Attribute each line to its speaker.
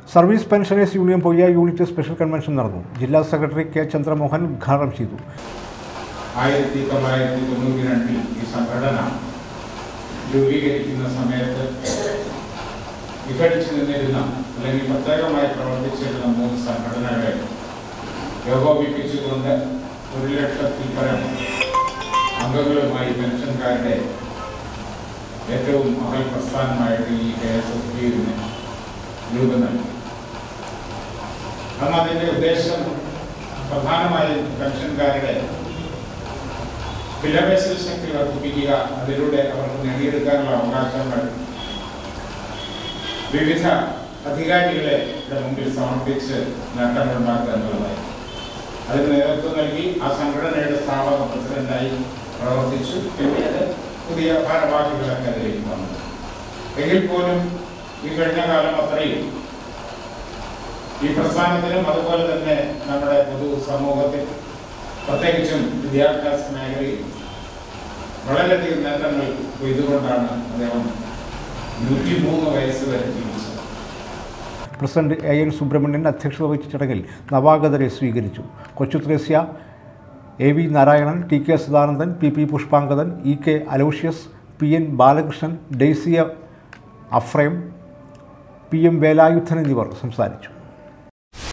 Speaker 1: service pensioners union Poyya unit special convention നടന്നു ജില്ലാ secretary K Chandramohan ഉദ്ഘാടനം ചെയ്തു
Speaker 2: ആയിരത്തി തൊള്ളായിരത്തി തൊണ്ണൂറ്റി രണ്ടിൽ ഈ സംഘടന രൂപീകരിക്കുന്ന സമയത്ത് വിഘടിച്ചു നിന്നിരുന്ന അല്ലെങ്കിൽ പ്രത്യേകമായി പ്രവർത്തിച്ചിരുന്ന മൂന്ന് സംഘടനകളെ ഏകോപിപ്പിച്ചുകൊണ്ട് ഒരു ലക്ഷത്തിൽ പരം അംഗങ്ങളുമായി പെൻഷൻകാരുടെ ഏറ്റവും മഹൽ പ്രസ്ഥാനമായിട്ട് ഈ കെ എസ് എഫ് ഡിന് രൂപം നൽകി അന്ന് അതിൻ്റെ ഉദ്ദേശം പ്രധാനമായും പെൻഷൻകാരുടെ വിലപേശൽ ശക്തി വർദ്ധിപ്പിക്കുക അതിലൂടെ അവർക്ക് നേടിയെടുക്കാനുള്ള അവകാശങ്ങൾ വിവിധ അധികാരികളെ മുമ്പിൽ സമർപ്പിച്ച് നേട്ടങ്ങളുണ്ടാക്കുക എന്നുള്ളതായി അതിന് നേതൃത്വം നൽകി ആ സംഘടനയുടെ സ്ഥാപക പ്രസിഡന്റായി പ്രവർത്തിച്ചു പിന്നീട് പുതിയ ഭാരവാഹികളൊക്കെ അതിലേക്ക് വന്നു എങ്കിൽ പോലും ഈ കഴിഞ്ഞ കാലം അത്രയും ഈ പ്രസ്ഥാനത്തിനും അതുപോലെ തന്നെ നമ്മുടെ പൊതു സമൂഹത്തിൽ പ്രത്യേകിച്ചും വിദ്യാഭ്യാസ മേഖലയിൽ വളരെയധികം നേട്ടങ്ങൾ കൊയ്തുകൊണ്ടാണ് അദ്ദേഹം നൂറ്റിമൂന്ന് വയസ്സ് വരെ ജീവിച്ചത്
Speaker 1: പ്രസിഡന്റ് എ എൻ സുബ്രഹ്മണ്യൻ അധ്യക്ഷത വഹിച്ച ചടങ്ങിൽ നവാഗതരെ സ്വീകരിച്ചു Kochuthresya A V Narayanan T K Sadanandan P P Pushpangadan E K Aloysius P N Balakrishnan ഡെയ്സിയ അഫ്രേം പി എം വേലായുധൻ എന്നിവർ സംസാരിച്ചു